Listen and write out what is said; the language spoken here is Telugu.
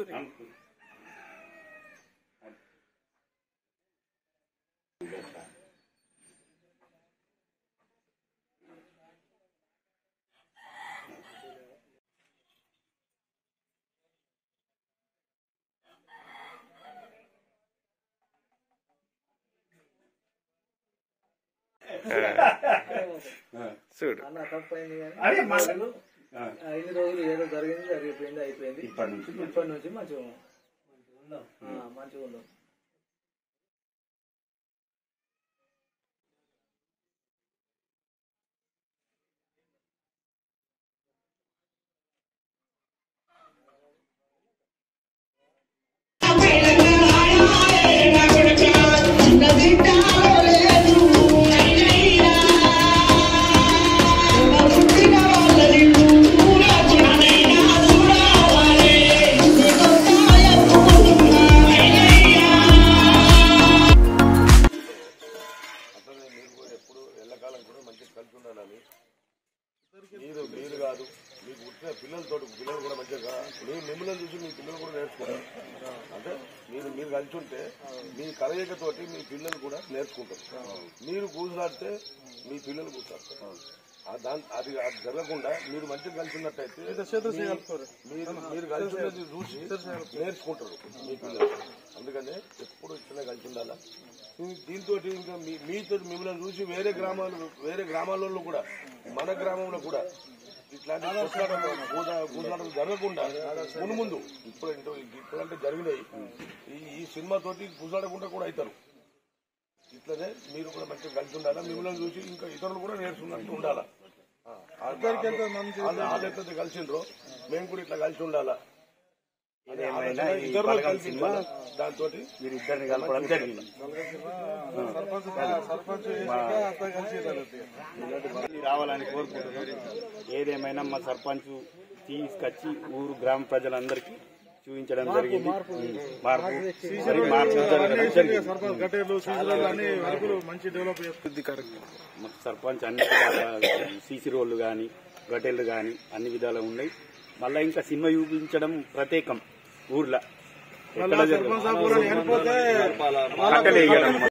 అనుకుని చూడు అన్న తప్పైంది కానీ అదే మా- రోజులు, ఆ, ఆ, ఇన్ని రోజులు ఏదో జరిగింది జరిగిపోయింది అయిపోయింది ఇప్పటి నుంచి ఇప్పటి నుంచి మంచిగా ఉందాం ఆ, మంచిగా ఉందాం అట్లనే మీరు కూడా ఎప్పుడు ఎల్లకాలం కూడా మంచిగా కలిసి ఉండాలని మీరు మీరు కాదు మీకు పుట్టిన పిల్లలతో పిల్లలు కూడా మంచిగా మీరు మిమ్మల్ని చూసి మీ పిల్లలు కూడా నేర్చుకుంటారు అంటే మీరు మీరు కలిసి ఉంటే మీ కలయికతోటి మీ పిల్లలు కూడా నేర్చుకుంటారు మీరు కూర్చులాడితే మీ పిల్లలు కూర్చుంటారు దాని అది అది జరగకుండా మీరు మంచిగా కలిసి ఉన్నట్టయితే మీరు మీరు కలిసి ఉన్నది చూసి నేర్చుకుంటారు మీ పిల్లలు అందుకనే ఎప్పుడు ఇట్లనే కలిసి ఉండాలా దీంతో ఇంకా మీ మీతో మిమ్మల్ని చూసి వేరే గ్రామాలు వేరే గ్రామాలలో కూడా మన గ్రామంలో కూడా ఇట్లాంటి కొట్లాటలు, కూద- కూదలాటలు జరగకుండా ముందు ముందు ఇప్పుడు ఇంటూ- ఇప్పుడంటే జరిగినాయి ఈ ఈ సినిమా తోటి కూసాడకుండా కూడా అవుతారు ఇట్లనే మీరు కూడా మంచిగా కలిసి ఉండాలా మిమ్మల్ని చూసి ఇంకా ఇతరులు కూడా నేర్చుకున్నట్టు ఉండాలా వాళ్ళెంత కలిసిండ్రో మేము కూడా ఇట్లా కలిసి ఉండాలా అనే ఏదేమైనా ఆలోచన ఈ ఇతరులు బలగం కలిసి సినిమా దాంతో మీరు ఇద్దరిని కలపడం జరిగింది మళ్ళీ రావాలని కోరుకుంటున్నాం ఏదేమైనా మా సర్పంచ్ తీసుకొచ్చి ఊరు గ్రామ ప్రజలందరికీ చూపించడం జరిగింది మార్పు మరి మార్పు జరగడం జరిగింది. అభివృద్ధి కార్యక్రమం మా సర్పంచ్ అన్ని విధాల సీసీ రోడ్లు కానీ గటెలు కానీ అన్ని విధాలు ఉన్నాయి మళ్ళీ ఇంకా సినిమా చూపించడం ప్రత్యేకం ఊర్లో ఎక్కడ జరగదు. కట్టెలు వేయడం